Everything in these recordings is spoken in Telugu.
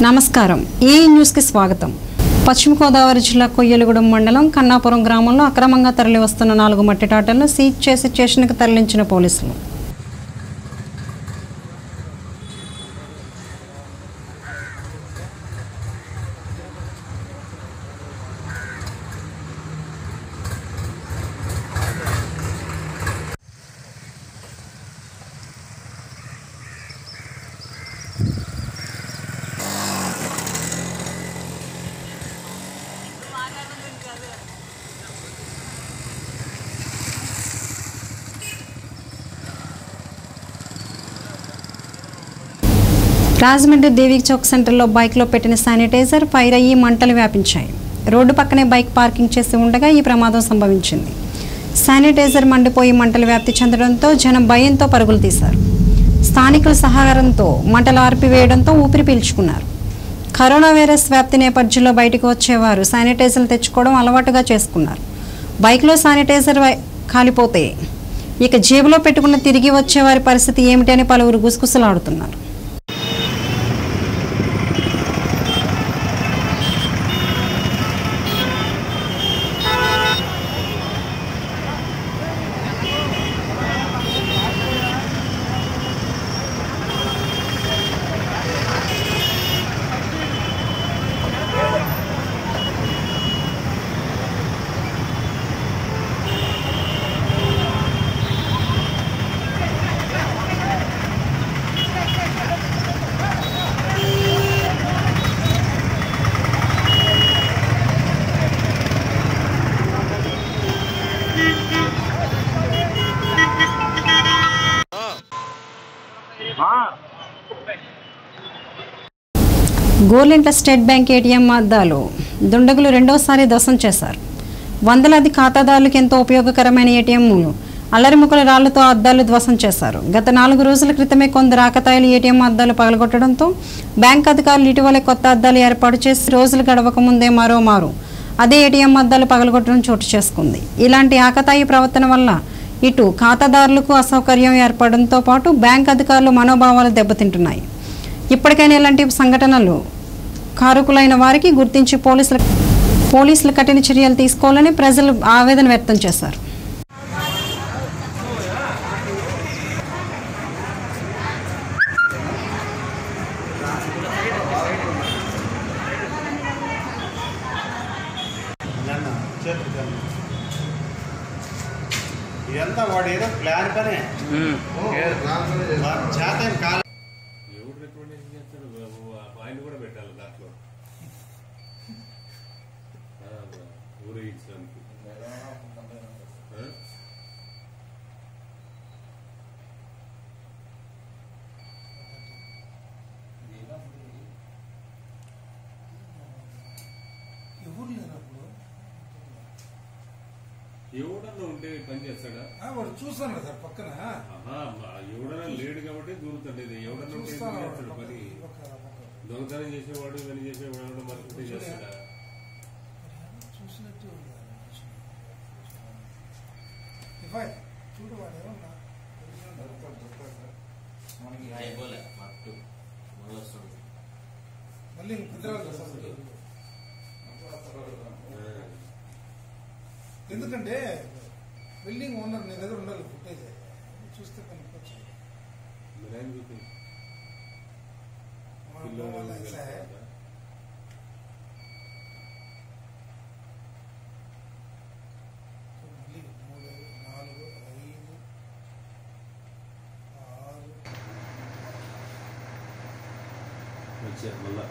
నమస్కారం ఈ న్యూస్కి స్వాగతం పశ్చిమ గోదావరి జిల్లా కొయ్యలగూడెం మండలం కన్నాపురం గ్రామంలో అక్రమంగా తరలి వస్తున్న నాలుగు మట్టి టాటర్లను సీజ్ చేసి స్టేషన్కి తరలించిన పోలీసులు రాజమండ్రి దేవి చౌక్ సెంటర్లో బైక్లో పెట్టిన శానిటైజర్ ఫైర్ అయ్యి మంటలు వ్యాపించాయి రోడ్డు పక్కనే బైక్ పార్కింగ్ చేసి ఉండగా ఈ ప్రమాదం సంభవించింది శానిటైజర్ మండిపోయి మంటలు వ్యాప్తి చెందడంతో జనం భయంతో పరుగులు తీశారు స్థానికుల సహకారంతో మంటలు ఆర్పివేయడంతో ఊపిరి పీల్చుకున్నారు కరోనా వైరస్ వ్యాప్తి నేపథ్యంలో బయటకు వచ్చేవారు శానిటైజర్లు తెచ్చుకోవడం అలవాటుగా చేసుకున్నారు బైక్లో శానిటైజర్ వై- కాలిపోతే ఇక జేబులో పెట్టుకున్న తిరిగి వచ్చేవారి పరిస్థితి ఏమిటి అని పలువురు గుసగుసలాడుతున్నారు గోర్లెంట్ల స్టేట్ బ్యాంక్ ఏటీఎం అద్దాలు దుండగులు రెండోసారి ధ్వంసం చేశారు వందలాది ఖాతాదారులకు ఎంతో ఉపయోగకరమైన ఏటీఎంలు అల్లరిముక్కల రాళ్లతో అద్దాలు ధ్వంసం చేశారు గత నాలుగు రోజుల క్రితమే కొందరు ఆకతాయిలు ఏటీఎం అద్దాలు పగలగొట్టడంతో బ్యాంక్ అధికారులు ఇటీవలే కొత్త అద్దాలు ఏర్పాటు చేసి రోజులు గడవక ముందే మరో మారు అదే ఏటీఎం అద్దాలు పగలగొట్టడం చోటు చేసుకుంది ఇలాంటి ఆకతాయి ప్రవర్తన వల్ల ఇటు ఖాతాదారులకు అసౌకర్యం ఏర్పడడంతో పాటు బ్యాంక్ అధికారులు మనోభావాలు దెబ్బతింటున్నాయి ఇప్పటికైనా ఇలాంటి సంఘటనలు కారకులైన వారికి గుర్తించి పోలీసులు పోలీసులు కఠిన చర్యలు తీసుకోవాలని ప్రజలు ఆవేదన వ్యక్తం చేశారు నన్ను చేతులు కన్ను. ఇదంతా వాడు ఏదో ప్లాన్ పనే వాడి చేత ఏం కాలే ఎవడు రికమెండేషన్ చేస్తాడు బాబు ఆ ఆయన కూడా పెట్టాలి దాంట్లో ఆ, ఊరేగించడానికి ఆ? ఎవరు లేరు అప్పుడు ఎవడన్నా ఉంటే పని చేస్తాడా ఆ, వాడు చూస్తాను సార్ పక్కన ఆహా, మా ఎవడన్నా లేడు కాబట్టి దూరుతుండేది ఎవడన్నా ఉంటే చూస్తాను ఎందుకు వాడు చేస్తాడు పక్కన. పని ఒక- ఒక- దొంగతనం చేసేవాడు ఇవన్నీ చేసేవాడు ఎవడో మనకుంటే చేస్తాడా చూసినట్టు ఉంది ఆ మనిషిని. ఇవ్వాలి. చూడు వాడు ఏమన్నా అయిపోలే మట్టు మళ్ళీ వస్తుంది మళ్ళీ ఇంక కుదరాలి అసలు. ఎందుకంటే బిల్డింగ్ ఓనర్ నీ దగ్గర ఉండాలి ఫుటేజ్ చూస్తే కనుకోవచ్చు మరి ఆయన చూపి మా పిల్లోడు వాళ్ళ ऐसा है వెళ్తాడా? మళ్ళీ మూడు నాలుగు ఐదు ఆరు మంచిగా మళ్ళా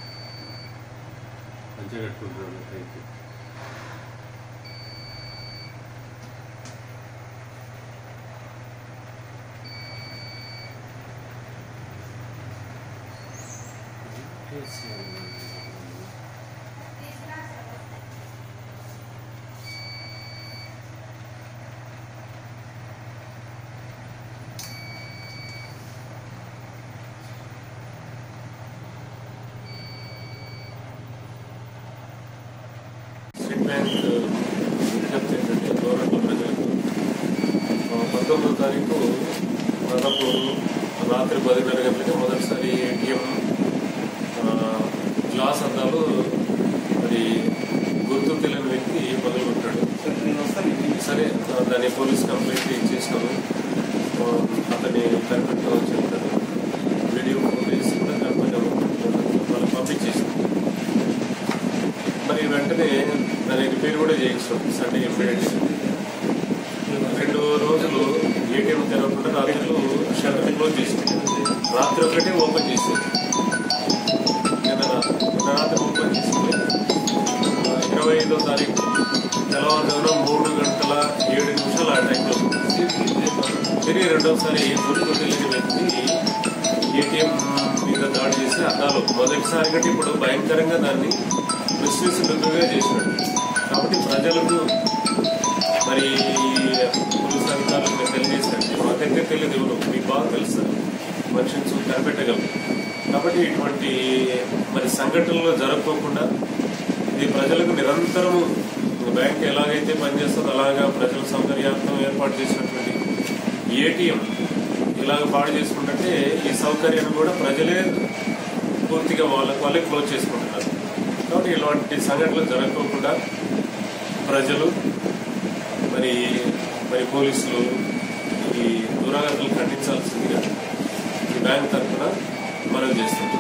మంచిగా కట్టుకుంటున్నాడు పైకి స్టేట్ బ్యాంక్ విజ్ఞప్తి ఏంటంటే గవర్నమెంట్ ప్రజలకు ఆ, పంతొమ్మిదో తారీఖు దాదాపు రాత్రి పదిన్నర గంటలకి మొదటిసారి ఏటీఎం గ్లాస్ అద్దాలు మరి గుర్తు తెలియని వ్యక్తి పగలగొట్టాడు సరే ఆ, దాన్ని పోలీస్ కంప్లైంట్ ఇచ్చేసినాము ఆ, అతన్ని కనిపెట్టామని చెప్పారు వీడియో ఫోటేజ్ కూడా కనపడ్డాము వాళ్ళు పంపించేసాం మరి వెంటనే దాని రిపేర్ కూడా చేయించాం సండే ఇమ్మీడియట్ రెండు రోజులు ఏటీఎం తెరవకుండా రాత్రులు షట్టర్ క్లోజ్ చేసింది రాత్రి ఒకటే ఓపెన్ చేసింది నిన్న రా- నిన్న రాత్రి ఓపెన్ చేసింది ఆ, ఇరవై ఐదో తారీఖు తెల్లవారుజామున మూడు గంటల ఏడు నిమిషాలు ఆ టైంలో తిరిగి రెండోసారి గుర్తు తెలియని వ్యక్తి ఏటీఎం మీద దాడి చేసి అద్దాలు మొదటిసారి కంటే ఇప్పుడు భయంకరంగా దాన్ని విశ్వసనీయంగా చేసినాడు కాబట్టి ప్రజలకు మరి పోలీస్ అధికారులకు నేను తెలియజేసినట్టు మాకైతే తెలియదు ఎవరు మీకు బాగా తెలుసు మనిషిని చూ కనిపెట్టగలరు కాబట్టి ఇటువంటి మరి సంఘటనలు జరగకోకుండా ఇది ప్రజలకు నిరంతరము బ్యాంక్ ఎలాగైతే పనిచేస్తుందో అలాగా ప్రజల సౌకర్యార్థం ఏర్పాటు చేసినటువంటి ఏటీఎం ఇలాగ పాడు చేసుకుంటుంటే ఈ సౌకర్యాన్ని కూడా ప్రజలే పూర్తిగా వాళ్ళకి వాళ్ళే క్లోజ్ చేసుకుంటున్నారు కాబట్టి ఇలాంటి సంఘటనలు జరగకోకుండా ప్రజలు మరి మరి పోలీసులు ఈ దురాగతులు ఖండించాల్సిందిగా ఈ బ్యాంక్ తరఫున మనం చేస్తున్నాం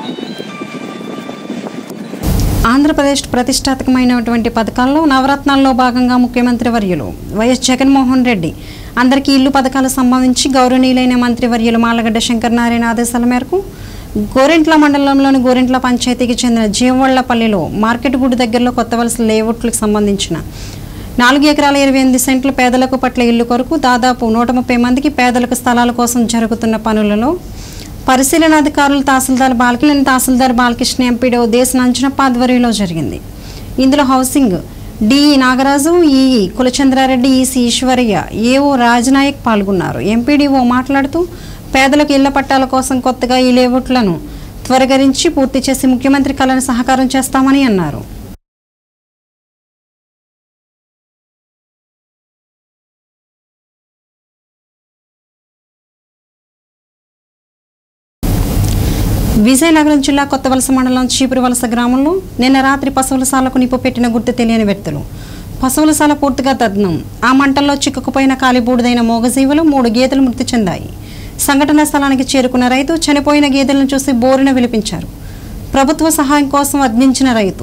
ఆంధ్రప్రదేశ్ ప్రతిష్టాత్మకమైనటువంటి పథకాల్లో నవరత్నాల్లో భాగంగా ముఖ్యమంత్రి వర్యులు వైఎస్ జగన్మోహన్ రెడ్డి అందరికీ ఇల్లు పథకాలకు సంబంధించి గౌరవనీయులైన మంత్రి వర్యులు మాలగడ్డ శంకర్ నారాయణ ఆదేశాల మేరకు గోరెంట్ల మండలంలోని గోరెంట్ల పంచాయతీకి చెందిన జీవవళ్లపల్లిలో మార్కెట్ గుడి దగ్గరలో కొత్త వలస లేఅవుట్లకు సంబంధించిన నాలుగు ఎకరాల ఇరవై ఎనిమిది సెంట్లు పేదలకు పట్ల ఇల్లు కొరకు దాదాపు నూట ముప్పై మందికి పేదలకు స్థలాల కోసం జరుగుతున్న పనులలో పరిశీలనాధికారులు తహసీల్దార్ బాలకిలేని తహసీల్దార్ బాలకృష్ణ ఎంపీడో దేశ నంచనప్ప ఆధ్వర్యంలో జరిగింది ఇందులో housing DE Nagaraju EE Kulachandra Reddy EC Eshwaraiah AO Rajanayak పాల్గొన్నారు ఎంపీడీఓ మాట్లాడుతూ పేదలకు ఇళ్ల పట్టాల కోసం కొత్తగా ఈ లేఅవుట్లను త్వరగరించి పూర్తి చేసి ముఖ్యమంత్రి కళను సహకారం చేస్తామని అన్నారు విజయనగరం జిల్లా కొత్తవలస మండలం చీపురు వలస గ్రామంలో నిన్న రాత్రి పశువులసాలకు నిప్పు పెట్టిన గుర్తు తెలియని వ్యక్తులు పశువులసాల పూర్తిగా దగ్నం ఆ మంటల్లో చిక్కుకుపోయిన కాలిబూడిదైన మోగజీవులు మూడు గేదెలు మృతి చెందాయి సంఘటన స్థలానికి చేరుకున్న రైతు చనిపోయిన గేదెలను చూసి బోరున విలిపించారు ప్రభుత్వ సహాయం కోసం అర్థించిన రైతు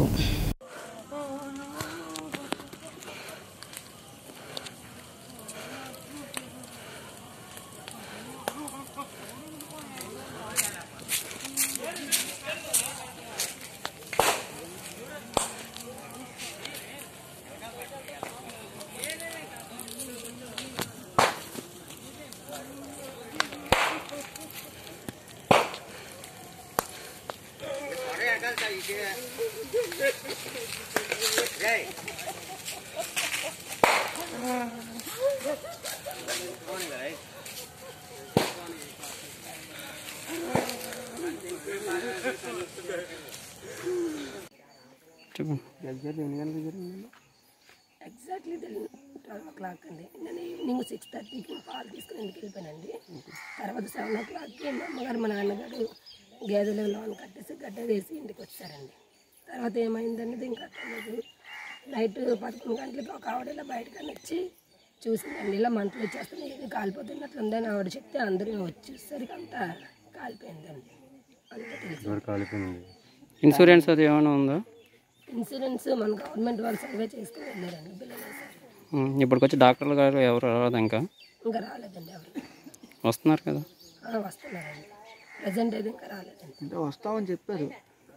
ఎగ్జాక్ట్లీ ట్వెల్వ్ ఓ క్లాక్ అండి నేను ఈవినింగ్ సిక్స్ థర్టీకి పాలు తీసుకుని ఇంటికి వెళ్ళిపోయానండి తర్వాత సెవెన్ ఓ క్లాక్కి మా అమ్మగారు మా నాన్నగారు గేదెలు లోన్ కట్టేసి గడ్డ వేసి ఇంటికి వచ్చారండి తర్వాత ఏమైందనేది ఇంకా తెలియదు నైట్ పదకొండు గంటలకి ఒక ఆవిడ ఇలా బయటకని వచ్చి చూసిందండి ఇలా మంటలు వచ్చేస్తున్నాయి ఇది కాలిపోతున్నట్లుందని ఆవిడ చెప్తే అందరూ వచ్చేసరికి అంతా కాలిపోయిందండి అంతా తెలుసు ఇన్సూరెన్స్ అది ఏమైనా ఉందా ఇన్సూరెన్స్ మన గవర్నమెంట్ వాళ్ళు సర్వే చేసుకుని వెళ్ళారండి బిల్లు వేశారు ఉమ్, ఇప్పటికొచ్చి డాక్టర్లు గారు ఎవరు రాలేదు ఇంకా ఇంకా రాలేదండి ఎవరు వస్తున్నారు కదా ఆ, వస్తున్నారండి ప్రజెంట్ అయితే ఇంకా రాలేదండి అంటే వస్తామని చెప్పారు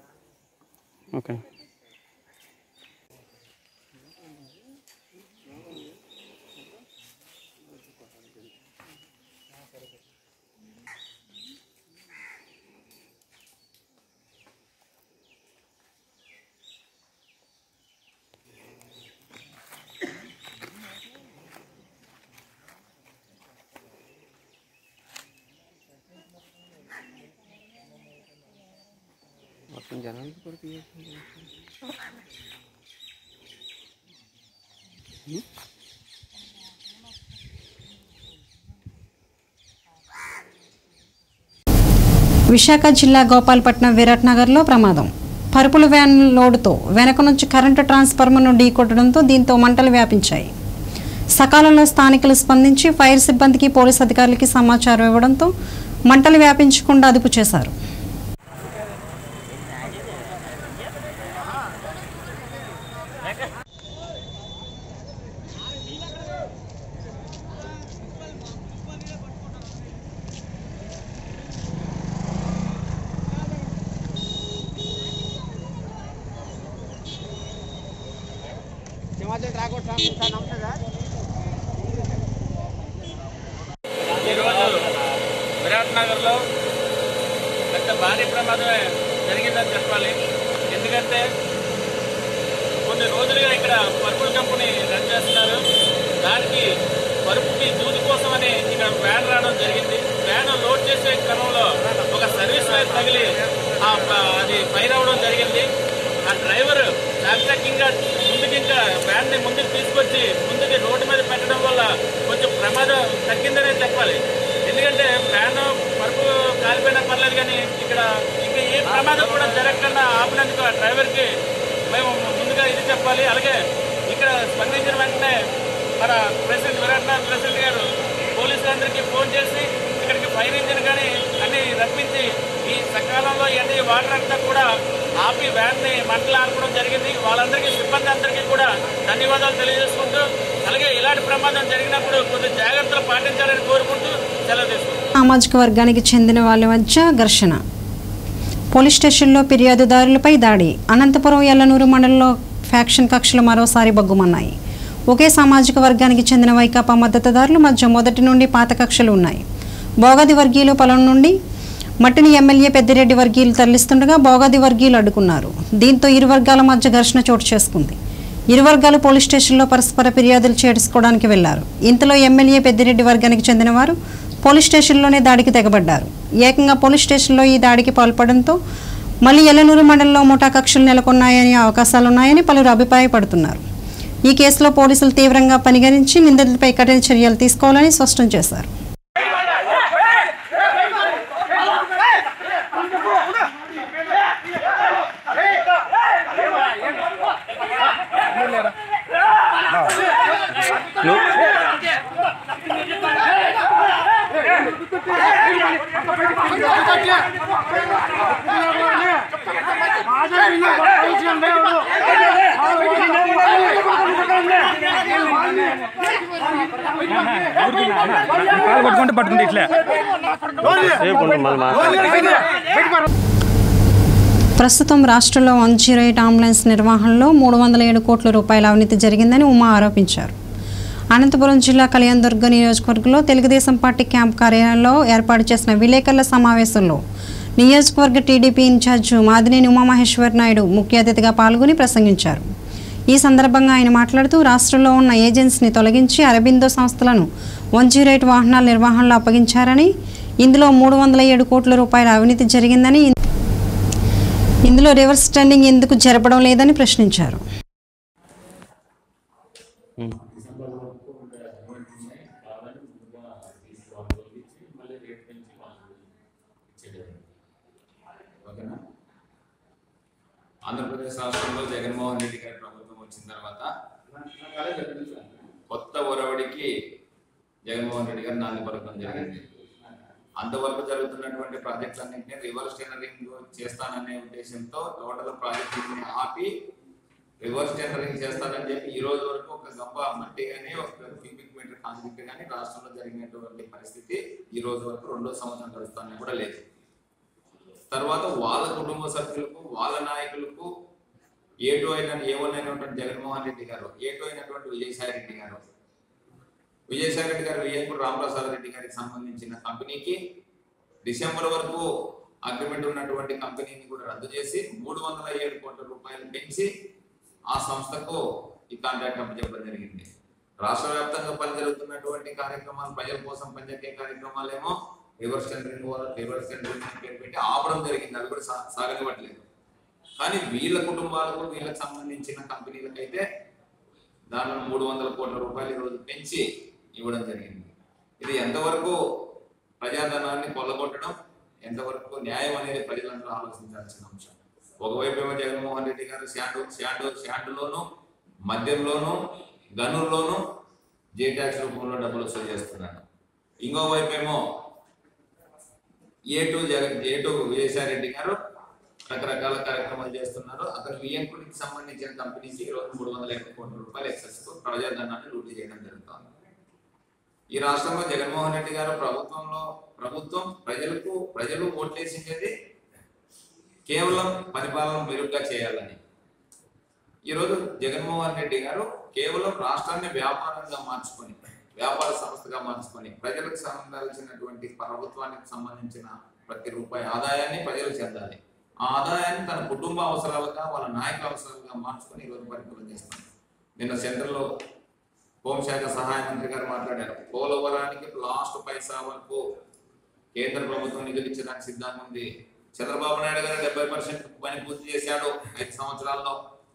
ఓకే విశాఖ జిల్లా గోపాలపట్నం విరాట్ నగర్లో ప్రమాదం పరుపుల వ్యాన్ లోడుతో వెనక నుంచి కరెంటు ట్రాన్స్ఫార్మర్ను ఢీకొట్టడంతో దీంతో మంటలు వ్యాపించాయి సకాలంలో స్థానికులు స్పందించి ఫైర్ సిబ్బందికి పోలీస్ అధికారులకి సమాచారం ఇవ్వడంతో మంటలు వ్యాపించకుండా అదుపు చేశారు ఈరోజు విరాట్ నగర్లో పెద్ద భారీ ప్రమాదమే జరిగిందని చెప్పాలి ఎందుకంటే కొన్ని రోజులుగా ఇక్కడ పరుపుల కంపెనీ రన్ చేస్తున్నారు దానికి పరుపుకి దూది కోసమని ఇక్కడ వ్యాన్ రావడం జరిగింది వ్యాన్ లోడ్ చేసే క్రమంలో ఒక సర్వీస్ వైర్ తగిలి ఆ ప- అది ఫైర్ అవ్వడం జరిగింది ఆ డ్రైవర్ చాకచక్యంగా ముందుకి ఇంకా వ్యాన్ ని ముందుకు తీసుకొచ్చి ముందుకి రోడ్డు మీద పెట్టడం వల్ల కొంచెం ప్రమాదం తగ్గిందనే చెప్పాలి ఎందుకంటే వ్యాన్ పరుపు కాలిపోయినా పర్లేదు కానీ ఇక్కడ ఇంకా ఏ ప్రమాదం కూడా జరగకుండా ఆపినందుకు ఆ డ్రైవర్కి మేము ముందుగా ఇది చెప్పాలి అలాగే ఇక్కడ స్పందించిన వెంటనే మన ప్రెసిడెంట్ విరాట్ నాథ్ ప్రెసిడెంట్ గారు పోలీసులందరికీ ఫోన్ చేసి ఇక్కడికి ఫైర్ ఇంజిన్ కానీ అన్ని రప్పించి ఈ సకాలంలో ఇవన్నీ వాటర్ అంతా కూడా ఆపి వ్యాన్ ని మంటలు ఆర్పడం జరిగింది వాళ్ళందరికీ సిబ్బంది అందరికీ కూడా ధన్యవాదాలు తెలియజేసుకుంటూ అలాగే ఇలాంటి ప్రమాదం జరిగినప్పుడు కొద్ది జాగ్రత్తలు పాటించాలని కోరుకుంటూ సెలవు తీసుకుంటాం సామాజిక వర్గానికి చెందిన వాళ్ళ మధ్య ఘర్షణ పోలీస్ స్టేషన్లో ఫిర్యాదుదారులపై దాడి అనంతపురం ఎల్లనూరు మండలంలో ఫ్యాక్షన్ కక్షలు మరోసారి బగ్గుమన్నాయి ఒకే సామాజిక వర్గానికి చెందిన వైకాపా మద్దతుదారుల మధ్య మొదటి నుండి పాత కక్షలు ఉన్నాయి బోగది వర్గీయులు పొలం నుండి మట్టిని ఎమ్మెల్యే పెద్దిరెడ్డి వర్గీయులు తరలిస్తుండగా బోగది వర్గీయులు అడ్డుకున్నారు దీంతో ఇరు వర్గాల మధ్య ఘర్షణ చోటు చేసుకుంది ఇరు వర్గాలు పోలీస్ స్టేషన్లో పరస్పర ఫిర్యాదులు చేసుకోవడానికి వెళ్లారు ఇంతలో ఎమ్మెల్యే పెద్దిరెడ్డి వర్గానికి చెందిన వారు పోలీస్ స్టేషన్లోనే దాడికి తెగబడ్డారు ఏకంగా పోలీస్ స్టేషన్లో ఈ దాడికి పాల్పడంతో మళ్ళీ ఎల్లనూరు మండలంలో ముఠా కక్షలు నెలకొన్నాయని అవకాశాలున్నాయని పలువురు అభిప్రాయపడుతున్నారు ఈ కేసులో పోలీసులు తీవ్రంగా పరిగణించి నిందితులపై కఠిన చర్యలు తీసుకోవాలని స్పష్టం చేశారు కాలు పట్టుకుంటే పట్టుకుంటే ఇట్లే ప్రస్తుతం రాష్ట్రంలో వన్ జీరో ఎయిట్ అంబులెన్స్ నిర్వహణలో మూడు వందల ఏడు కోట్ల రూపాయల అవినీతి జరిగిందని ఉమా ఆరోపించారు అనంతపురం జిల్లా కళ్యాణదుర్గ నియోజకవర్గంలో తెలుగుదేశం పార్టీ క్యాంప్ కార్యాలయంలో ఏర్పాటు చేసిన విలేకరుల సమావేశంలో నియోజకవర్గ టీడీపీ ఇన్ఛార్జ్ మాదినేని ఉమామహేశ్వర్ నాయుడు ముఖ్య అతిథిగా పాల్గొని ప్రసంగించారు ఈ సందర్భంగా ఆయన మాట్లాడుతూ రాష్ట్రంలో ఉన్న ఏజెన్సీని తొలగించి అరబిందో సంస్థలను వన్ జీరో ఎయిట్ వాహనాల నిర్వహణలో అప్పగించారని ఇందులో మూడు వందల ఏడు కోట్ల రూపాయల అవినీతి జరిగిందని ఇందులో రివర్స్ టెండింగ్ ఎందుకు జరపడం లేదని ప్రశ్నించారు ఓకేనా ఆంధ్రప్రదేశ్ రాష్ట్రంలో జగన్మోహన్ రెడ్డి గారి ప్రభుత్వం వచ్చిన తర్వాత కొత్త ఒరవడికి జగన్మోహన్ రెడ్డి గారు నాంది పలకడం జరిగింది అంతవరకు జరుగుతున్నటువంటి ప్రాజెక్టులన్నింటినీ రివర్స్ టెండరింగ్ చేస్తాననే ఉద్దేశంతో టోటల్ ప్రాజెక్టుని ఆపి రివర్స్ టెండరింగ్ చేస్తానని చెప్పి ఈ రోజు వరకు ఒక గంప మట్టి కానీ ఒక క్యూబిక్ మీటర్ కాంక్రీట్ కానీ రాష్ట్రంలో జరిగినటువంటి పరిస్థితి ఈ రోజు వరకు రెండో సంవత్సరం గడుస్తానని కూడా లేదు తర్వాత వాళ్ళ కుటుంబ సభ్యులకు వాళ్ళ నాయకులకు ఏటో అయిన ఏవన్ అయినటువంటి జగన్మోహన్ రెడ్డి గారు ఏటో అయినటువంటి విజయసాయి రెడ్డి గారు విజయసాయి రెడ్డి గారు విజయపూర్ రామప్రసాద్ రెడ్డి గారికి సంబంధించిన కంపెనీకి డిసెంబర్ వరకు అగ్రిమెంట్ ఉన్నటువంటి కంపెనీని కూడా రద్దు చేసి మూడు వందల ఏడు కోట్ల రూపాయలు పెంచి ఆ సంస్థకు ఈ కాంట్రాక్ట్ అప్పచెప్పడం జరిగింది రాష్ట్ర వ్యాప్తంగా పని జరుగుతున్నటువంటి కార్యక్రమాలు ప్రజల కోసం పనిచేసే కార్యక్రమాలేమో రివర్స్ టెండరింగ్ రివర్స్ టెండరింగ్ అని పేరు పెట్టి ఆపడం జరిగింది అది కూడా సా- సాగనివ్వట్లేదు కానీ వీళ్ళ కుటుంబాలకు వీళ్ళకి సంబంధించిన కంపెనీలకైతే దానిలో మూడు వందల కోట్ల రూపాయలు ఈరోజు పెంచి ఇవ్వడం జరిగింది ఇది ఎంతవరకు ప్రజాధనాన్ని కొల్లగొట్టడం ఎంతవరకు న్యాయం అనేది ప్రజలందరూ ఆలోచించాల్సిన అంశం ఒకవైపు ఏమో జగన్మోహన్ రెడ్డి గారు శాండు శాండు శాండులోను మద్యంలోను గనుల్లోను జే ట్యాక్స్ రూపంలో డబ్బులు వసూలు చేస్తున్నాడు ఇంకోవైపు ఏమో A two Jagan A two Vijayasai Reddy garu రకరకాల కార్యక్రమాలు చేస్తున్నారు అతను వియంకుడికి సంబంధించిన కంపెనీకి ఈ రోజు మూడు వందల యాభై కోట్ల రూపాయలు ఎక్సెస్ కు ప్రజాధనాన్ని లూటీ చేయడం జరుగుతోంది ఈ రాష్ట్రంలో జగన్మోహన్ రెడ్డి గారు ప్రభుత్వంలో ప్రభుత్వం ప్రజలకు ప్రజలు ఓట్లేసింది కేవలం పరిపాలన మెరుగ్గా చేయాలని ఈరోజు జగన్మోహన్ రెడ్డి గారు కేవలం రాష్ట్రాన్ని వ్యాపారంగా మార్చుకొని వ్యాపార సంస్థగా మార్చుకొని ప్రజలకు సంబంధించినటువంటి ప్రభుత్వానికి సంబంధించిన ప్రతి రూపాయి ఆదాయాన్ని ప్రజలకు చెందాలి ఆ ఆదాయాన్ని తన కుటుంబ అవసరాలుగా వాళ్ళ నాయకుల అవసరాలుగా మార్చుకొని ఈరోజు పరిపాలన చేస్తాను నిన్న సెంటర్లో హోంశాఖ సహాయ మంత్రి గారు మాట్లాడారు పోలవరానికి లాస్ట్ పైసా వరకు కేంద్ర ప్రభుత్వం నిధులు ఇచ్చడానికి సిద్ధంగా ఉంది చంద్రబాబు నాయుడు గారు డెబ్బై పర్సెంట్ పని పూర్తి చేశాడు ఐదు సంవత్సరాల్లో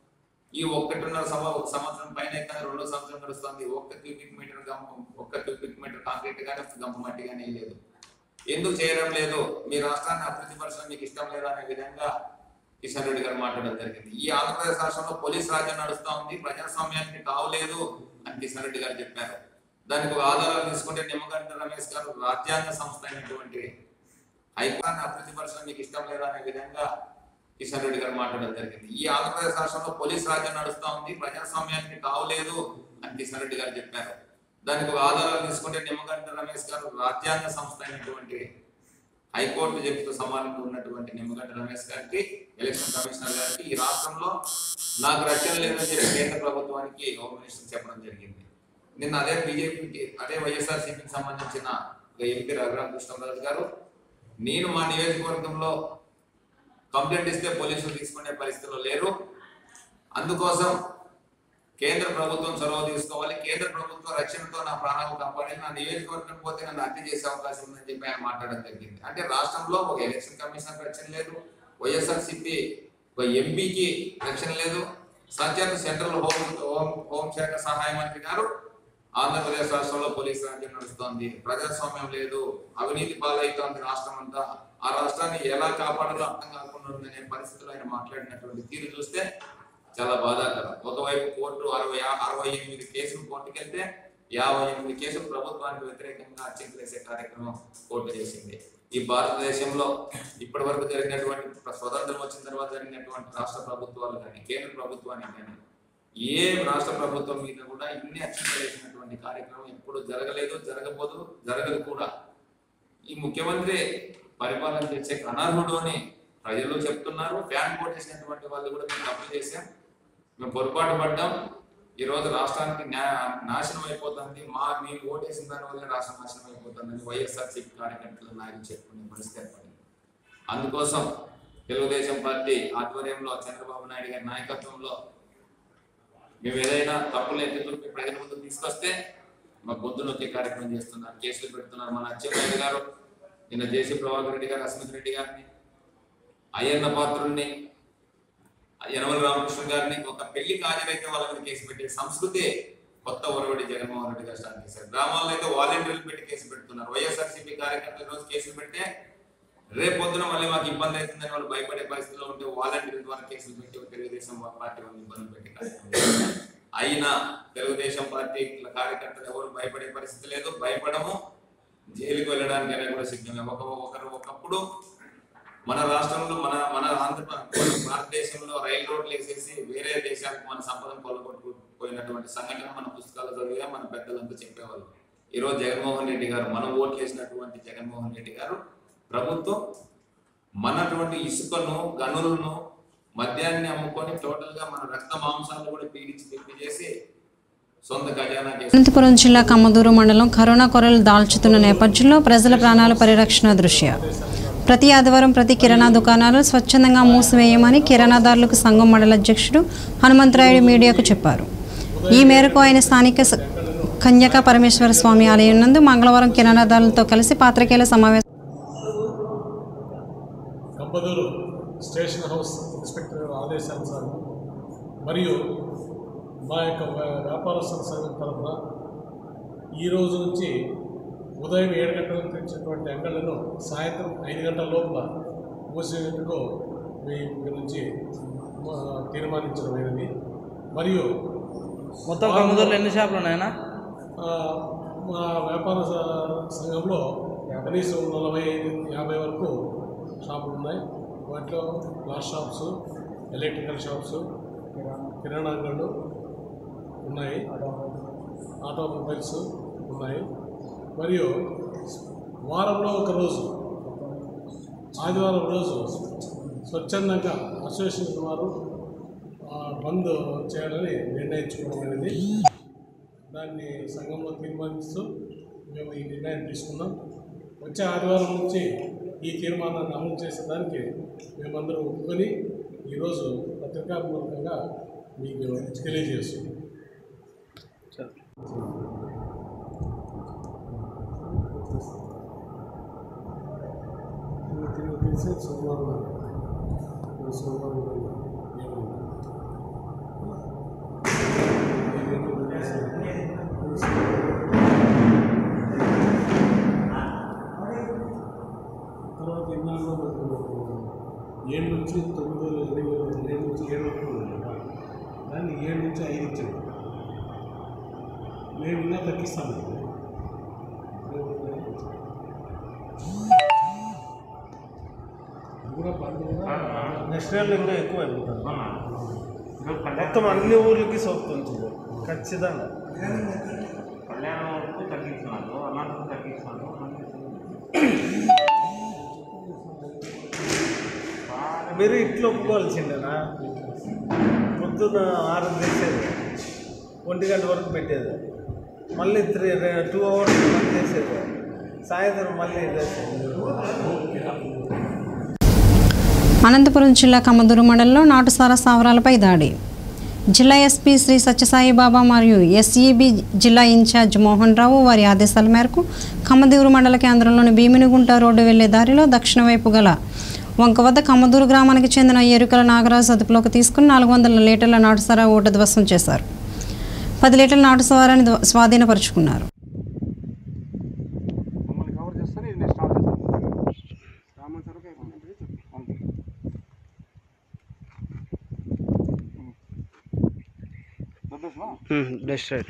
ఈ ఒక్కటిన్నర సమ ఒక సంవత్సరం పైన అయితే రెండో సంవత్సరం గడుస్తుంది ఒక్క క్యూబిక్ మీటర్ గంప ఒక్క క్యూబిక్ మీటర్ కాంక్రీట్ కానీ గంప మట్టి కానీ లేదు ఎందుకు చేయడం లేదు మీ రాష్ట్రాన్ని అభివృద్ధి పరచడం మీకు ఇష్టం లేదా అనే విధంగా కిషన్ రెడ్డి గారు మాట్లాడడం జరిగింది ఈ ఆంధ్రప్రదేశ్ రాష్ట్రంలో పోలీస్ రాజ్యం నడుస్తా ఉంది ప్రజాస్వామ్యానికి తావులేదు అని కిషన్ రెడ్డి గారు చెప్పారు దానికి ఒక ఆధారాలు తీసుకుంటే నిమ్మగడ్డ రమేష్ గారు రాజ్యాంగ సంస్థ అయినటువంటి హైకోర్టు అభివృద్ధి పరచడం మీకు ఇష్టం లేదా అనే విధంగా కిషన్ రెడ్డి గారు మాట్లాడడం జరిగింది ఈ ఆంధ్రప్రదేశ్ రాష్ట్రంలో పోలీస్ రాజ్యం నడుస్తా ఉంది ప్రజాస్వామ్యానికి తావులేదు అని కిషన్ రెడ్డి గారు చెప్పారు దానికి ఒక ఆధారాలు తీసుకుంటే నిమ్మగడ్డ రమేష్ గారు రాజ్యాంగ సంస్థ అయినటువంటి హైకోర్టు చెప్తూ సమానంగా ఉన్నటువంటి నిమ్మగడ్డ రమేష్ గారికి ఎలక్షన్ కమిషనర్ గారికి ఈ రాష్ట్రంలో నాకు రక్షణ లేదని చెప్పి కేంద్ర ప్రభుత్వానికి హోమ్ మినిస్టర్ చెప్పడం జరిగింది నిన్న అదే బీజేపీకి అదే వైఎస్ఆర్ సిపికి సంబంధించిన ఒక ఎంపీ రఘురామకృష్ణరాజు గారు నేను మా నియోజకవర్గంలో కంప్లైంట్ ఇస్తే పోలీసులు తీసుకునే పరిస్థితిలో లేరు అందుకోసం కేంద్ర ప్రభుత్వం చొరవ తీసుకోవాలి కేంద్ర ప్రభుత్వ రక్షణతో నా ప్రాణాలు కాపాడి నా నియోజకవర్గం పోతే నన్ను హత్య చేసే అవకాశం ఉందని చెప్పి ఆయన మాట్లాడడం జరిగింది అంటే రాష్ట్రంలో ఒక ఎలక్షన్ కమిషన్ రక్షణ లేదు వైఎస్ఆర్ సిపి ఒక ఎంపీకి రక్షణ లేదు సత్యాన్ని సెంట్రల్ హోం హోం హోంశాఖ సహాయ మంత్రి గారు ఆంధ్రప్రదేశ్ రాష్ట్రంలో పోలీస్ రాజ్యం నడుస్తోంది ప్రజాస్వామ్యం లేదు అవినీతి పాలవుతోంది రాష్ట్రం అంతా ఆ రాష్ట్రాన్ని ఎలా కాపాడాలో అర్థం కాకుండా ఉందనే పరిస్థితుల్లో ఆయన మాట్లాడినటువంటి తీరు చూస్తే చాలా బాధాకరం ఒకవైపు కోర్టు అరవై అరవై ఎనిమిది కేసులు కోర్టుకు వెళ్తే యాభై ఎనిమిది కేసులు ప్రభుత్వానికి వ్యతిరేకంగా అర్చకులు వేసే కార్యక్రమం కోర్టు చేసింది ఈ భారతదేశంలో ఇప్పటి వరకు జరిగినటువంటి స్వతంత్రం వచ్చిన తర్వాత జరిగినటువంటి రాష్ట్ర ప్రభుత్వాలు కానీ కేంద్ర ప్రభుత్వానికి కానీ ఏ రాష్ట్ర ప్రభుత్వం మీద కూడా ఇన్ని అర్చకులు వేసినటువంటి కార్యక్రమం ఎప్పుడు జరగలేదు జరగబోదు జరగదు కూడా ఈ ముఖ్యమంత్రి పరిపాలన చేసే అనర్హుడు అని ప్రజలు చెప్తున్నారు ఫ్యాన్ కొట్టేసినటువంటి వాళ్ళు కూడా మేము తప్పు చేశాం మేము పొరపాటు పడ్డాం ఈ రోజు రాష్ట్రానికి న్యా- నాశనం అయిపోతుంది మా మేము ఓటేసిన దాని వల్ల రాష్ట్రం నాశనం అయిపోతుందని వైఎస్ఆర్సీపీ కార్యకర్తలు నాయకులు చెప్పుకునే పరిస్థితి ఏర్పడింది అందుకోసం తెలుగుదేశం పార్టీ ఆధ్వర్యంలో చంద్రబాబు నాయుడు గారి నాయకత్వంలో మేము ఏదైనా తప్పులు ఎత్తి చూపి ప్రజల ముందు తీసుకొస్తే మా గొంతు నొక్కే కార్యక్రమం చేస్తున్నారు కేసులు పెడుతున్నారు మన అచ్చెన్నాయుడు గారు నిన్న జేసీ ప్రభాకర్ రెడ్డి గారు అస్మిత్ రెడ్డి గారిని అయ్యన్న పాత్రుల్ని యనమల రామకృష్ణ గారిని ఒక పెళ్లికి హాజరైతే వాళ్ళ మీద కేసు పెట్టే సంస్కృతి కొత్త ఒరవడి జగన్మోహన్ రెడ్డి గారు స్టార్ట్ చేశారు గ్రామాల్లో అయితే వాలంటీర్లు పెట్టి కేసు పెడుతున్నారు వైఎస్ఆర్సీపీ కార్యకర్తలు ఈ రోజు కేసులు పెడితే రేపు పొద్దున మళ్ళీ మాకు ఇబ్బంది అవుతుందని వాళ్ళు భయపడే పరిస్థితిలో ఉంటే వాలంటీర్ల ద్వారా కేసులు పెట్టి తెలుగుదేశం పార్టీ వాళ్ళు ఇబ్బంది పెట్టి కార్యక్రమం చేస్తున్నారు. అయినా తెలుగుదేశం పార్టీ కార్యకర్తలు ఎవరు భయపడే పరిస్థితి లేదు భయపడము జైలుకు వెళ్ళడానికైనా కూడా సిద్ధమే ఒక ఒకరు ఒకప్పుడు మన రాష్ట్రంలో మన మన ఆంధ్ర భారతదేశంలో రైలు రోడ్లు వేసేసి వేరే దేశాలకు మన సంపదను కొల్లగొట్టుకుపోయినటువంటి సంఘటన మన పుస్తకాలు చదివే మన పెద్దలంతా చెప్పేవాళ్ళు ఈరోజు జగన్మోహన్ రెడ్డి గారు మనం ఓట్లు వేసినటువంటి జగన్మోహన్ రెడ్డి గారు ప్రభుత్వం మనటువంటి ఇసుకను గనులను మద్యాన్ని అమ్ముకొని టోటల్ గా మన రక్త మాంసాలను కూడా పీడించి పిప్పి చేసి సొంత ఖజానా చేసి అనంతపురం జిల్లా కమ్మదూరు మండలం కరోనా కొరలు దాల్చుతున్న నేపథ్యంలో ప్రజల ప్రాణాల పరిరక్షణ దృష్ట్యా ప్రతి ఆదివారం ప్రతి కిరాణా దుకాణాలు స్వచ్ఛందంగా మూసివేయమని కిరాణాదారులకు సంఘం మండల అధ్యక్షుడు హనుమంతరాయుడు మీడియాకు చెప్పారు ఈ మేరకు ఆయన స్థానిక స- కన్యకా పరమేశ్వర స్వామి ఆలయం నందు మంగళవారం కిరాణాదారులతో కలిసి పాత్రికేయుల సమావేశం కంపదూరు స్టేషన్ హౌస్ ఇన్స్పెక్టర్ ఆదేశానుసారం మరియు మా యొక్క వ్య- వ్యాపారస్తుల సంఘం తరఫున ఈ రోజు నుంచి ఉదయం ఏడు గంటలకు తెచ్చినటువంటి అంగళ్లను సాయంత్రం ఐదు గంటల లోపల మూసేందుకు మీ గురించి ఆ, తీర్మానించడమైనది మరియు మొత్తం కమ్మదూరులో ఎన్ని షాపులు ఉన్నాయన్నా ఆ, మా వ్యాపార స- సంఘంలో కనీసం నలభై యాభై వరకు షాపులు ఉన్నాయి వాటిలో గ్లాస్ షాప్స్ ఎలక్ట్రికల్ షాప్స్ కిరాణా అంగళ్ళు ఉన్నాయి ఆటోమొబైల్స్ ఉన్నాయి మరియు వారంలో ఒక రోజు ఆదివారం రోజు స్వచ్ఛందంగా అసోసియేషన్ వారు ఆ, బంద్ చేయాలని నిర్ణయించుకోవడం అనేది దాన్ని సంఘంలో తీర్మానిస్తూ మేము ఈ నిర్ణయం తీసుకున్నాం వచ్చే ఆదివారం నుంచి ఈ తీర్మానాన్ని అమలు చేసేదానికి మేమందరం ఒప్పుకొని ఈరోజు పత్రికాపూర్వకంగా మీకు తెలియజేస్తున్నాం తెలిసి సోమవారం సోమవారం తర్వాత ఇన్నాళ్ళు మనకు ఏడు నుంచి తొమ్మిది వేల ఎనిమిది వేల ఏడు నుంచి ఏడు వరకు ఉంది కదా. దాన్ని ఏడు నుంచి ఐదు ఇచ్చాము మేము ఇంకా తగ్గిస్తాము అది కూడా బంద్ కూడా నెక్స్ట్ ఇయర్లో ఇంకా ఎక్కువ అయిపోతుంది మొత్తం అన్ని ఊర్లకి సోపుతుంది ఖచ్చితంగా కళ్యాణం వరకు తగ్గించినారు అనంతరం తగ్గించినారు మీరు ఇట్లా ఒప్పుకోవాల్సిందేనా పొద్దున్న ఆరు చేసేది ఒంటి గంట వరకు పెట్టేది మళ్ళీ త్రీ టూ అవర్స్ పని చేసేది సాయంత్రం మళ్ళీ చేసేది అనంతపురం జిల్లా కమ్మదూరు మండలంలో నాటుసారా స్థావరాలపై దాడి జిల్లా ఎస్పీ శ్రీ సత్యసాయి బాబా మరియు ఎస్ఈబి జిల్లా ఇన్ఛార్జ్ మోహన్ రావు వారి ఆదేశాల మేరకు కమ్మదూరు మండల కేంద్రంలోని భీమినిగుంట రోడ్డు వెళ్లే దారిలో దక్షిణ వైపు గల వంక వద్ద కమ్మదూరు గ్రామానికి చెందిన ఎరుకల నాగరాజు అదుపులోకి తీసుకుని నాలుగు వందల లీటర్ల నాటుసారా ఓటు ధ్వసం చేశారు పది లీటర్ల నాటుసారాన్ని ధ్వ- స్వాధీనపరుచుకున్నారు మమ్మల్ని కవర్ చేస్తారు ఇది నేను స్టార్ట్ చేస్తాను రామన్ సరుకు అయిపోయింది చెప్పు డస్ట్ రైట్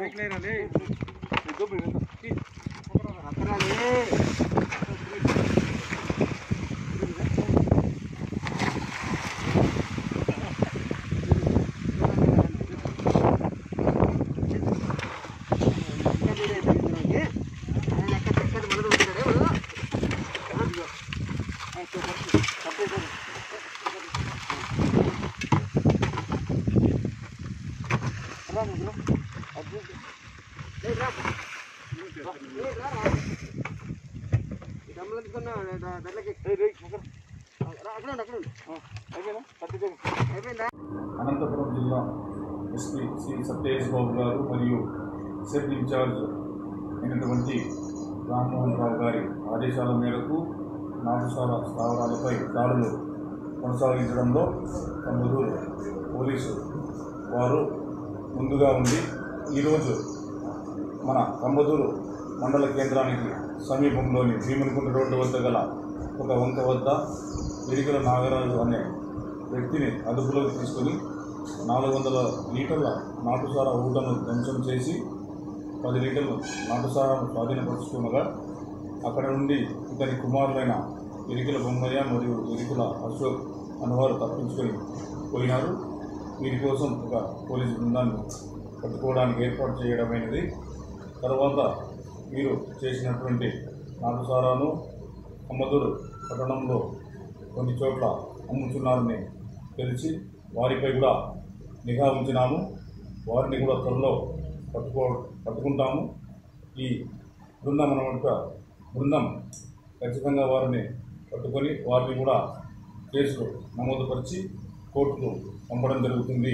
అనంతపురం జిల్లా ఎస్పీ శ్రీ సత్యేష్ బాబు గారు మరియు సెట్ ఇన్ఛార్జ్ అయినటువంటి రామ్మోహన్ రావు గారి ఆదేశాల మేరకు నాటుసాల స్థావరాలపై దాడులు కొనసాగించడంలో కమ్మదూరు పోలీసు వారు ముందుగా ఉండి ఈరోజు మన కంబదూరు మండల కేంద్రానికి సమీపంలోని భీమునికుంట రోడ్డు వద్ద గల ఒక వంక వద్ద ఎరికల నాగరాజు అనే వ్యక్తిని అదుపులోకి తీసుకొని నాలుగు వందల లీటర్ల నాటుసార ఊటను ధ్వంసం చేసి పది లీటర్లు నాటుసారాను స్వాధీనపరుచుకునగా అక్కడ నుండి ఇతని కుమారులైన ఎరికల బొమ్మయ్య మరియు ఎరికల అశోక్ అనువారు తప్పించుకొని పోయినారు వీరి కోసం ఒక పోలీసు బృందాన్ని పట్టుకోవడానికి ఏర్పాటు చేయడమైనది తర్వాత వీరు చేసినటువంటి నాటుసారాను అమ్మదూరు పట్టణంలో కొన్ని చోట్ల అమ్ముతున్నారని తెలిసి వారిపై కూడా నిఘా ఉంచినాము వారిని కూడా త్వరలో పట్టుకో పట్టుకుంటాము ఈ బృందం అనమాట బృందం ఖచ్చితంగా వారిని పట్టుకొని వారిని కూడా కేసులు నమోదుపరిచి కోర్టుకు పంపడం జరుగుతుంది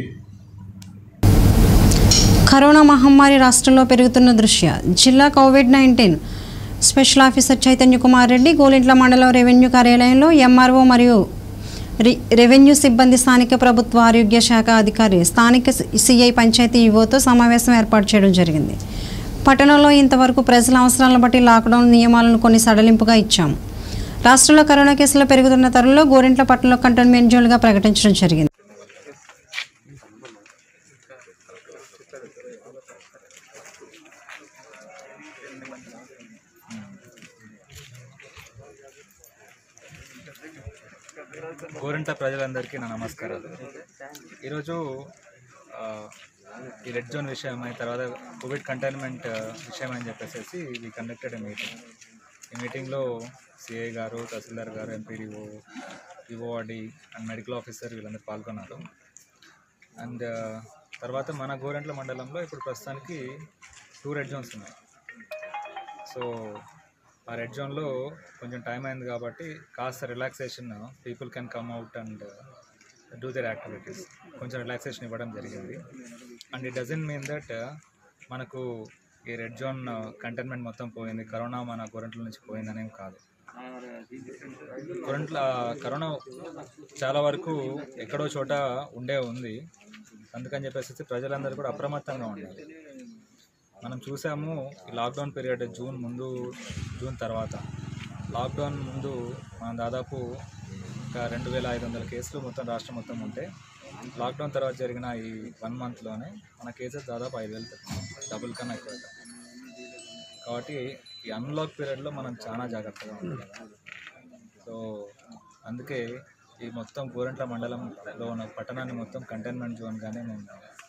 కరోనా మహమ్మారి రాష్ట్రంలో పెరుగుతున్న దృష్ట్యా జిల్లా Covid nineteen special officer Chaitanya Kumar Reddy Golintla మండలం రెవెన్యూ కార్యాలయంలో ఎంఆర్ఓ మరియు రి- రెవెన్యూ సిబ్బంది స్థానిక ప్రభుత్వ ఆరోగ్య శాఖ అధికారి స్థానిక సిఐ పంచాయతీ యువతో సమావేశం ఏర్పాటు చేయడం జరిగింది పట్టణంలో ఇంతవరకు ప్రజల అవసరాలను బట్టి లాక్డౌన్ నియమాలను కొన్ని సడలింపుగా ఇచ్చాము రాష్ట్రంలో కరోనా కేసులు పెరుగుతున్న తరుణంలో గోరింట్ల పట్టణంలో కంటోన్మెంట్ జోన్లుగా ప్రకటించడం జరిగింది గోరింట ప్రజలందరికీ నా నమస్కారాలు ఈరోజు ఆ, ఈ రెడ్ జోన్ విషయమై తర్వాత కోవిడ్ కంటైన్మెంట్ విషయం అని చెప్పేసి వి కండక్టెడ్ ఎ మీటింగ్ ఈ మీటింగ్లో CI garu tahsildar garu MPDO EORD and medical officer వీళ్ళందరూ పాల్గొన్నారు అండ్ తర్వాత మన గోరెంట్ల మండలంలో ఇప్పుడు ప్రస్తుతానికి టూ రెడ్ జోన్స్ ఉన్నాయి సో ఆ రెడ్ జోన్లో కొంచెం టైం అయింది కాబట్టి కాస్త relaxation people can come out and do their activities కొంచెం రిలాక్సేషన్ ఇవ్వడం జరిగింది and it doesn't mean that మనకు ఈ రెడ్ జోన్ కంటైన్మెంట్ మొత్తం పోయింది కరోనా మన గొరంట్ల నుంచి పోయిందనేం కాదు గొరంట్ల కరోనా చాలా వరకు ఎక్కడో చోట ఉండే ఉంది అందుకని చెప్పేసి ప్రజలందరూ కూడా అప్రమత్తంగా ఉండాలి మనం చూసాము ఈ లాక్డౌన్ పీరియడ్ జూన్ ముందు జూన్ తర్వాత లాక్డౌన్ ముందు మనం దాదాపు ఇంకా రెండు వేల ఐదు వందల కేసులు మొత్తం రాష్ట్రం మొత్తం ఉంటే లాక్డౌన్ తర్వాత జరిగిన ఈ వన్ మంత్లోనే మన కేసెస్ దాదాపు ఐదు వేలు డబుల్ కన్నా ఎక్కువ కాబట్టి ఈ అన్లాక్ పీరియడ్లో మనం చాలా జాగ్రత్తగా ఉండాలి సో అందుకే ఈ మొత్తం గోరంట్ల మండలంలో ఉన్న పట్టణాన్ని మొత్తం కంటైన్మెంట్ జోన్గానే మేము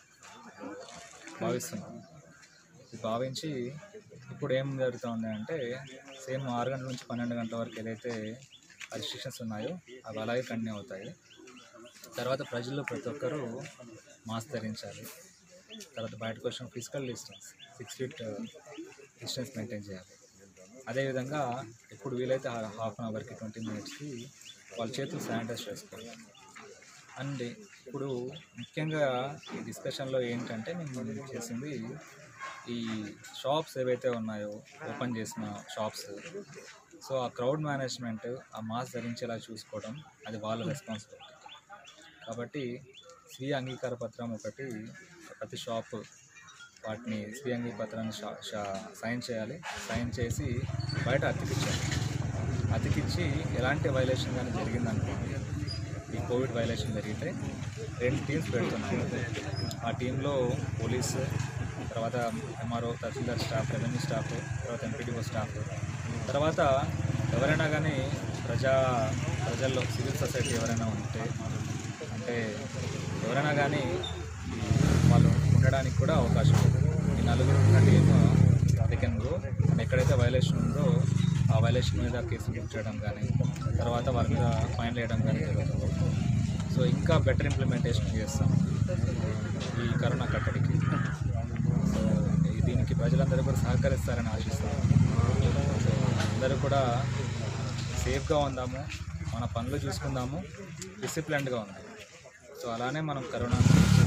భావిస్తున్నాం ఇది భావించి ఇప్పుడు ఏం జరుగుతుంది అంటే సేమ్ ఆరు గంటల నుంచి పన్నెండు గంటల వరకు ఏదైతే రిస్ట్రిక్షన్స్ ఉన్నాయో అవి అలాగే కంటిన్యూ అవుతాయి తర్వాత ప్రజలు ప్రతి ఒక్కరూ మాస్క్ ధరించాలి తర్వాత బయటకు వచ్చిన physical distance six feet distance maintain చేయాలి అదేవిధంగా ఇప్పుడు వీలైతే హాఫ్ అన్ అవర్కి ట్వంటీ మినిట్స్కి వాళ్ళ చేతులు శానిటైజ్ చేసుకోవాలి అండ్ ఇప్పుడు ముఖ్యంగా ఈ డిస్కషన్లో ఏంటంటే మేము చేసింది ఈ షాప్స్ ఏవైతే ఉన్నాయో ఓపెన్ చేసిన షాప్స్ సో ఆ క్రౌడ్ మేనేజ్మెంట్ ఆ మాస్క్ ధరించేలా చూసుకోవడం అది వాళ్ళ రెస్పాన్సిబిలిటీ కాబట్టి స్వీయ అంగీకార పత్రం ఒకటి ప్రతి షాప్ వాటిని స్వీయ అంగీపత్రాన్ని షా షా సైన్ చేయాలి సైన్ చేసి బయట అతికించాలి అతికిచ్చి ఎలాంటి వైలేషన్ కానీ జరిగిందనుకోండి ఈ కోవిడ్ వైలేషన్ జరిగితే రెండు టీమ్స్ పెడుతున్నాము ఆ టీంలో పోలీస్ తర్వాత MRO tahsildar staff revenue staff తర్వాత ఎంపీడీఓ స్టాఫ్ తర్వాత ఎవరైనా కానీ ప్రజా ప్రజల్లో సివిల్ సొసైటీ ఎవరైనా ఉంటే అంటే ఎవరైనా కానీ వాళ్ళు ఉండడానికి కూడా అవకాశం ఉంది ఈ నలుగురు ఉన్న టీమ్ దే కెన్ గో ఎక్కడైతే వైలేషన్ ఉందో ఆ వైలేషన్ మీద కేసు బుక్ చేయడం కానీ తర్వాత వాళ్ళ మీద ఫైన్ వేయడం కానీ జరుగుతుంది సో ఇంకా బెటర్ ఇంప్లిమెంటేషన్ చేస్తాం ఈ కరోనా కట్టడికి సో ఈ- దీనికి ప్రజలందరూ కూడా సహకరిస్తారని ఆశిస్తాం సో అందరూ కూడా సేఫ్గా ఉందాము మన పనులు చూసుకుందాము డిసిప్లిన్డ్గా ఉందాము సో అలానే మనం కరోనా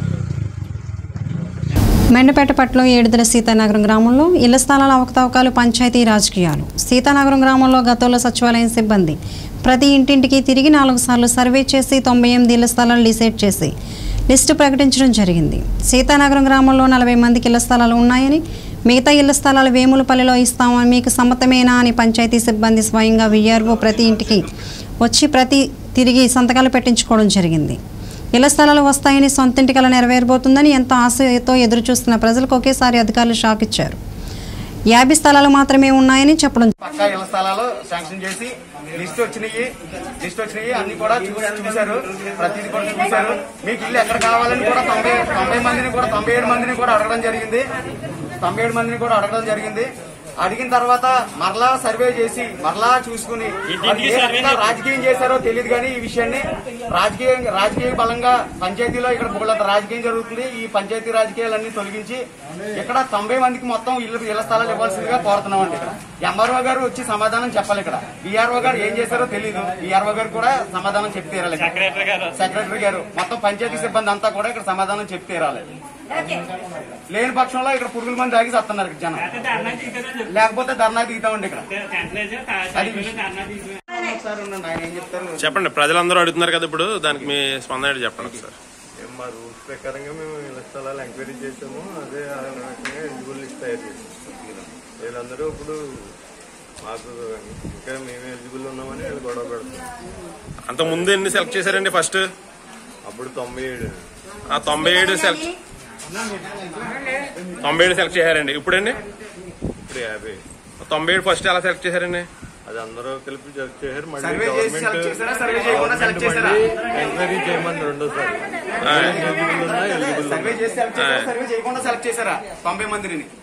మెండపేట పట్టణం ఏడుదల సీతానగరం గ్రామంలో ఇళ్ల స్థలాల అవకతవకాలు పంచాయతీ రాజకీయాలు సీతానగరం గ్రామంలో గతంలో సచివాలయం సిబ్బంది ప్రతి ఇంటింటికి తిరిగి నాలుగు సార్లు సర్వే చేసి తొంభై ఎనిమిది ఇళ్ల స్థలాలు డిసైడ్ చేసి లిస్టు ప్రకటించడం జరిగింది సీతానగరం గ్రామంలో నలభై మందికి ఇళ్ల స్థలాలు ఉన్నాయని మిగతా ఇళ్ల స్థలాలు వేములపల్లిలో ఇస్తామని మీకు సమ్మతమేనా అని పంచాయతీ సిబ్బంది స్వయంగా విఆర్ఓ ప్రతి ఇంటికి వచ్చి ప్రతి తిరిగి సంతకాలు పెట్టించుకోవడం జరిగింది ఇళ్ల స్థలాలు వస్తాయని సొంతింటి కల నెరవేరబోతుందని ఎంతో ఆశతో ఎదురు చూస్తున్న ప్రజలకు ఒకేసారి అధికారులు షాక్ ఇచ్చారు యాభై స్థలాలు మాత్రమే ఉన్నాయని చెప్పడం పక్కా ఇళ్ల స్థలాలు శాంక్షన్ చేసి లిస్ట్ వచ్చినాయి లిస్ట్ వచ్చినాయి అన్ని కూడా చూసి చూశారు ప్రతిదీ కూడా చూశారు మీకు ఇల్లు ఎక్కడ కావాలని కూడా తొంభై తొంభై మందిని కూడా తొంభై ఏడు మందిని కూడా అడగడం జరిగింది తొంభై ఏడు మందిని కూడా అడగడం జరిగింది అడిగిన తర్వాత మరలా సర్వే చేసి మరలా చూసుకుని అది ఏ రకంగా రాజకీయం చేశారో తెలియదు కానీ ఈ విషయాన్ని రాజకీయ రాజకీయ బలంగా పంచాయతీలో ఇక్కడ బోళ్ళంత రాజకీయం జరుగుతుంది ఈ పంచాయతీ రాజకీయాలన్నీ తొలగించి ఇక్కడ తొంభై మందికి మొత్తం ఇల్లు ఇళ్ల స్థలాలు ఇవ్వాల్సిందిగా కోరుతున్నామండి ఇక్కడ ఎంఆర్ఓ గారు వచ్చి సమాధానం చెప్పాలి ఇక్కడ బీఆర్ఓ గారు ఏం చేశారో తెలియదు బీఆర్ఓ గారు కూడా సమాధానం చెప్పి తీరాలి ఇక్కడ. సెక్రటరీ గారు మొత్తం పంచాయతీ సిబ్బంది అంతా కూడా ఇక్కడ సమాధానం చెప్పి తీరాలి లేని పక్షంలో ఇక్కడ పురుగుల మంది తాగి వస్తున్నారు ఇక్కడ జనం లేకపోతే ధర్నా దిగుతామండి ఇక్కడ అది విషయం. ఒకసారి ఉండండి ఆయన ఏం చెప్తారు చెప్పండి ప్రజలందరూ అడుగుతున్నారు కదా ఇప్పుడు దానికి మీ స్పందన ఏంటి చెప్పండి సార్ మా రూల్స్ ప్రకారంగా మేము ఇళ్ల స్థలాలు ఎంక్వైరీ చేసాము అదే ఆ రకంగా ఎలిజిబుల్ లిస్ట్ తయారు చేసాము వీళ్ళందరూ ఇప్పుడు మాకు ఇంకా మేమే ఎలిజిబుల్ ఉన్నామని వీళ్ళు గొడవ పెడతాం అంత ముందు ఎన్ని సెలెక్ట్ చేశారండి ఫస్ట్ అప్పుడు తొంభై ఏడు ఆ తొంభై ఏడు సెలెక్ట్ తొంభై ఏడు సెలెక్ట్ చేశారండి ఇప్పుడండి ఇప్పుడు యాభై తొంభై ఏడు ఫస్ట్ ఎలా సెలెక్ట్ చేశారండి అది అందరూ కలిపి సెలెక్ట్ చేశారు మళ్ళీ సర్వే చేసి select చేశారా? సర్వే చేయకుండా select చేశారా? ఎంక్వైరీ చేయమని రెండోసారి ఆ. ఎలిజిబుల్ ఉన్నా ఎలిజిబుల్ సర్వే చేసి సెలెక్ట్ చేశారా సర్వే చేయకుండా సెలెక్ట్ చేశారా తొంభై మందిని